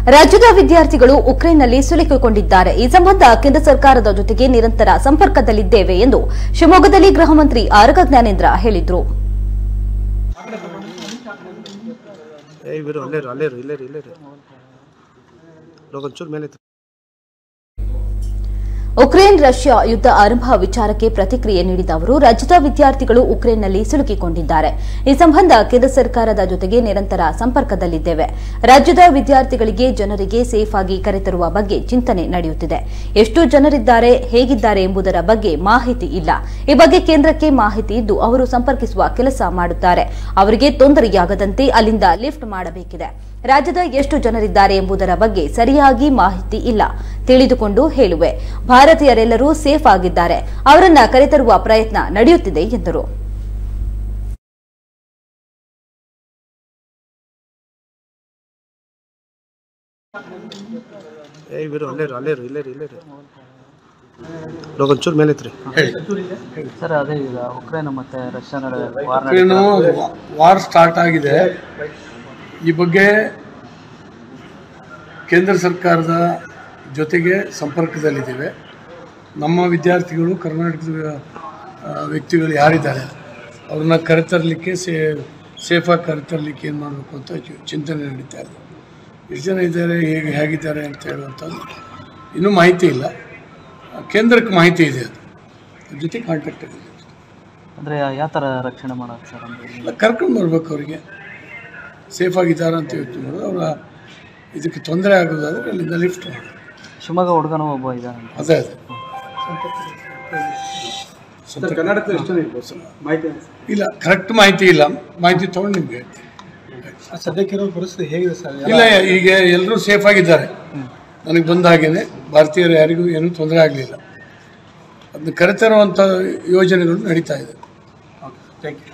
ರಾಜ್ಯದ ವಿದ್ಯಾರ್ಥಿಗಳು ಉಕ್ರೇನ್ನಲ್ಲಿ ಸಿಲುಕಿಕೊಂಡಿದ್ದಾರೆ ಈ ಸಂಬಂಧ ಕೇಂದ್ರ ಸರ್ಕಾರದ ಜೊತೆಗೆ ನಿರಂತರ ಸಂಪರ್ಕದಲ್ಲಿದ್ದೇವೆ ಎಂದು ಶಿವಮೊಗ್ಗದಲ್ಲಿ ಗೃಹ ಮಂತ್ರಿ ಆರಗ ಜ್ಞಾನೇಂದ್ರ ಹೇಳಿದರು ಏ ಇವರು ಅಲ್ಲೇ ಇರು ಅಲ್ಲೇ ಇರು ಇಲ್ಲೇ ಇರು ಇಲ್ಲೇ ಇರು ಲೋಕ ಒಂಚೂರು ಮೇಲೆ ಎತ್ತು. ಉಕ್ರೇನ್ ರಷ್ಯಾ ಯುದ್ಧ ಆರಂಭ ವಿಚಾರಕ್ಕೆ ಪ್ರತಿಕ್ರಿಯೆ ನೀಡಿದ ಅವರು ರಾಜ್ಯದ ವಿದ್ಯಾರ್ಥಿಗಳು ಉಕ್ರೇನ್ನಲ್ಲಿ ಸಿಲುಕಿಕೊಂಡಿದ್ದಾರೆ ಈ ಸಂಬಂಧ ಕೇಂದ್ರ ಸರ್ಕಾರದ ಜೊತೆಗೆ ನಿರಂತರ ಸಂಪರ್ಕದಲ್ಲಿದ್ದೇವೆ ರಾಜ್ಯದ ವಿದ್ಯಾರ್ಥಿಗಳಿಗೆ ಜನರಿಗೆ ಸೇಫ್ ಆಗಿ ಕರೆತರುವ ಬಗ್ಗೆ ಚಿಂತನೆ ನಡೆಯುತ್ತಿದೆ ಎಷ್ಟು ಜನರಿದ್ದಾರೆ ಹೇಗಿದ್ದಾರೆ ಎಂಬುದರ ಬಗ್ಗೆ ಮಾಹಿತಿ ಇಲ್ಲ ಈ ಬಗ್ಗೆ ಕೇಂದ್ರಕ್ಕೆ ಮಾಹಿತಿ ಇದ್ದು ಅವರು ಸಂಪರ್ಕಿಸುವ ಕೆಲಸ ಮಾಡುತ್ತಾರೆ ಅವರಿಗೆ ತೊಂದರೆಯಾಗದಂತೆ ಅಲ್ಲಿಂದ ಲಿಫ್ಟ್ ಮಾಡಬೇಕಿದೆ ರಾಜ್ಯದ ಎಷ್ಟು ಜನರಿದ್ದಾರೆ ಎಂಬುದರ ಬಗ್ಗೆ ಸರಿಯಾಗಿ ಮಾಹಿತಿ ಇಲ್ಲ ತಿಳಿದುಕೊಂಡು ಹೇಳುವೆ ಭಾರತೀಯರೆಲ್ಲರೂ ಸೇಫ್ ಆಗಿದ್ದಾರೆ ಅವರನ್ನ ಕರೆತರುವ ಪ್ರಯತ್ನ ನಡೆಯುತ್ತಿದೆ ಎಂದರು ಏ ಇವರು ಅಲ್ಲೇ ಇರು ಅಲ್ಲೇ ಇರು ಇಲ್ಲೇ ಇರು ಇಲ್ಲೇ ಇರು ಲೋಕ ಒಂಚೂರು ಮೇಲೆ ಎತ್ರಿ ಸರ್ ಅದೇ ಈಗ ಉಕ್ರೇನ್ ಮತ್ತೆ ರಷ್ಯಾ ನಡುವೆ ವಾರ್ ಉಕ್ರೇನು ವಾರ್ ಸ್ಟಾರ್ಟ್ ಆಗಿದೆ ಈ ಬಗ್ಗೆ ಕೇಂದ್ರ ಸರ್ಕಾರದ ಜೊತೆಗೆ ಸಂಪರ್ಕದಲ್ಲಿದ್ದೇವೆ ನಮ್ಮ ವಿದ್ಯಾರ್ಥಿಗಳು ಕರ್ನಾಟಕದ ಆ, ವ್ಯಕ್ತಿಗಳು ಯಾರಿದ್ದಾರೆ ಅವ್ರನ್ನ ಕರೆತರಲಿಕ್ಕೆ ಸೇ ಸೇಫಾಗಿ ಕರೆತರಲಿಕ್ಕೆ ಏನು ಮಾಡಬೇಕು ಅಂತ ಚಿ- ಚಿಂತನೆ ನಡೀತಾ ಇದೆ ಎಷ್ಟು ಜನ ಇದ್ದಾರೆ ಹೇಗೆ ಹೇಗಿದ್ದಾರೆ ಅಂತ ಹೇಳುವಂಥದ್ದು ಇನ್ನೂ ಮಾಹಿತಿ ಇಲ್ಲ ಕೇಂದ್ರಕ್ಕೆ ಮಾಹಿತಿ ಇದೆ ಅದು ಅದ್ರ ಜೊತೆ ಕಾಂಟ್ಯಾಕ್ಟ್ ಇದೆ ಅಂದ್ರೆ ಯಾವ ಥರ ರಕ್ಷಣೆ ಮಾಡೋದು ಸರ್ ಅಂದ್ರೆ ಎಲ್ಲ ಕರ್ಕೊಂಡು ಬರ್ಬೇಕು ಅವರಿಗೆ ಸೇಫ್ ಆಗಿದ್ದಾರೆ ಅಂತ ಯೋಚನೆ ಮಾಡೋದು ಅವರ ಇದಕ್ಕೆ ತೊಂದರೆ ಆಗೋದಾದ್ರೆ ಅಲ್ಲಿಂದ ಲಿಫ್ಟ್ ಮಾಡೋದು ಶಿವಮೊಗ್ಗ ಹುಡುಗನೂ ಒಬ್ಬ ಇದ್ದಾನೆ ಅದೇ ಅದೇ ಕರ್ನಾಟಕದಲ್ಲಿ ಎಷ್ಟು ಜನ ಇರ್ಬೋದು ಸರ್ ಮಾಹಿತಿ ಇಲ್ಲ ಕರೆಕ್ಟ್ ಮಾಹಿತಿ ಇಲ್ಲ ಮಾಹಿತಿ ತೊಗೊಂಡು ನಿಮ್ಗೆ ಹೇಳ್ತೀನಿ ಸದ್ಯಕ್ಕಿರೋ ಪರಿಸ್ಥಿತಿ ಹೇಗಿದೆ ಸರ್ ಇಲ್ಲ ಈಗ ಎಲ್ಲರೂ ಸೇಫ್ ಆಗಿದ್ದಾರೆ ನನಗೆ ಬಂದ ಹಾಗೇನೆ ಭಾರತೀಯರು ಯಾರಿಗೂ ಏನೂ ತೊಂದರೆ ಆಗಲಿಲ್ಲ ಅದನ್ನ ಕರೆತರುವಂಥ ಯೋಜನೆಗಳು ನಡೀತಾ ಇದೆ ಥ್ಯಾಂಕ್ ಯು